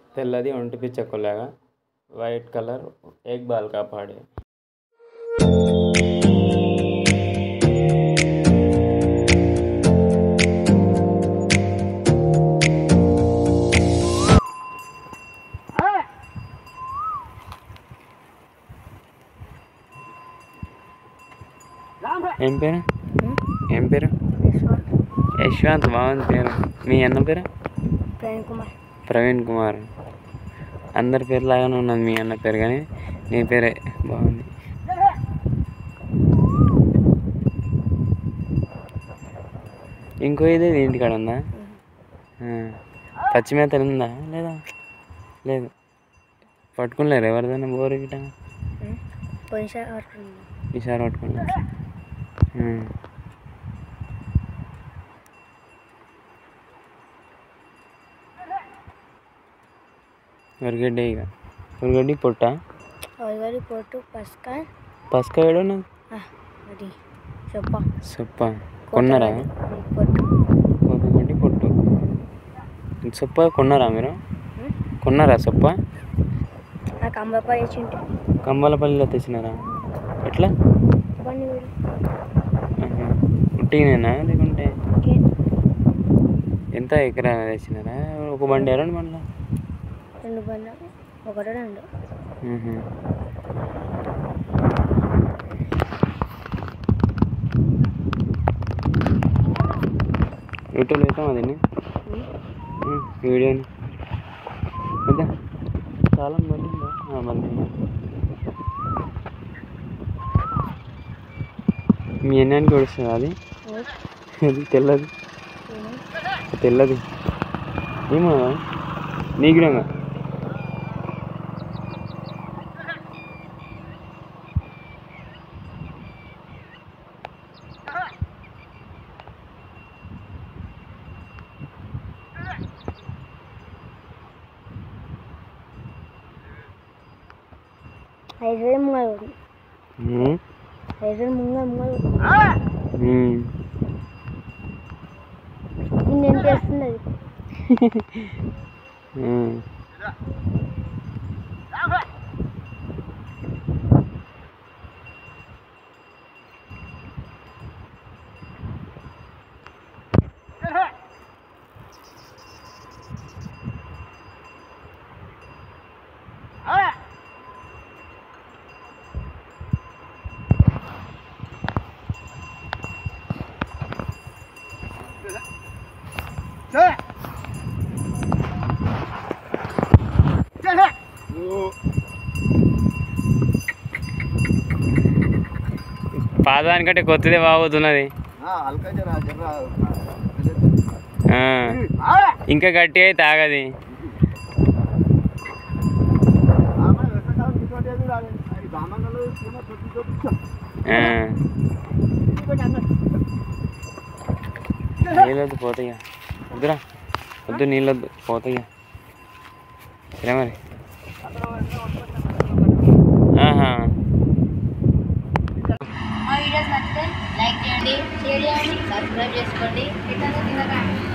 తెల్లది ఒంటి పిచ్చకులాగా white colour egg ball కాపాడే ఏం పేరు ఏం పేరు యశ్వంత్ బాగుంది పేరు మీ అన్న పేరు ప్రవీణ్ కుమార్ ప్రవీణ్ కుమార్ అందరి పేరు లాగానే ఉన్నది మీ అన్న పేరు కానీ నీ పేరే బాగుంది ఇంకో ఇది ఇంటికాడ ఉందా ఆ. పచ్చి మేత ఉందా లేదా లేదు పట్టుకునిలేరు ఎవరిదైనా బోరు గిట పోయినసారి ఆడుకున్నాం ఈసారి పట్టుకున్నారు ఉమ్. ఉరగడ్డి ఇక ఉరగడ్డి పొట్ట ఒలిగడి పొట్టు పసుక పసుక ఏడున్నది అది చెప్ప సొప్ప కొన్నారా పొట్టు కోతగడ్డి పొట్టు సొప్ప కొన్నారా మీరు ఉమ్. కొన్నారా సొప్ప నాకు అంబపై వచ్చింటే కంబాలపల్లిలో తెచ్చినారా ఎట్లా బండి వీడు. ఆహా. ఉట్టిగానేనా లేకుంటే ఓకే. ఎంత ఎకరా తెచ్చినారా ఒక బండి రెండు బండ్ల రెండు బండ్లు ఒకటి రెండు మ్మ్హ. యూట్యూబ్లో వేస్తాం అది ఉమ్. వీడియోని వద్దా చాలా మంది మళ్ళీ మీ ఎన్నానికి వస్తుంది అది ఉమ్. అది తెల్లది ఉమ్. తెల్లది ఏమో నీగ్రంగా ఐదు వేలు ముంగలు మ్మ్. ఐదు వేలు ముంగలు ముంగలు మ్మ్. నిన్ను ఎంత చేస్తుంది అది మ్మ్. పాదానికంటే కొత్తదే బాగుతున్నది ఆ. ఇంకా గట్టి అయితే ఆగది ఆ. నీళ్ళొద్దు పోతాయి వద్దురా వద్దు నీళ్ళొద్దు పోతాయి సరే మరి ఆహా మా వీడియోస్ నచ్చితే లైక్ చేయండి షేర్ చేయండి సబ్స్క్రైబ్ చేసుకోండి ఇట్లా తినకండి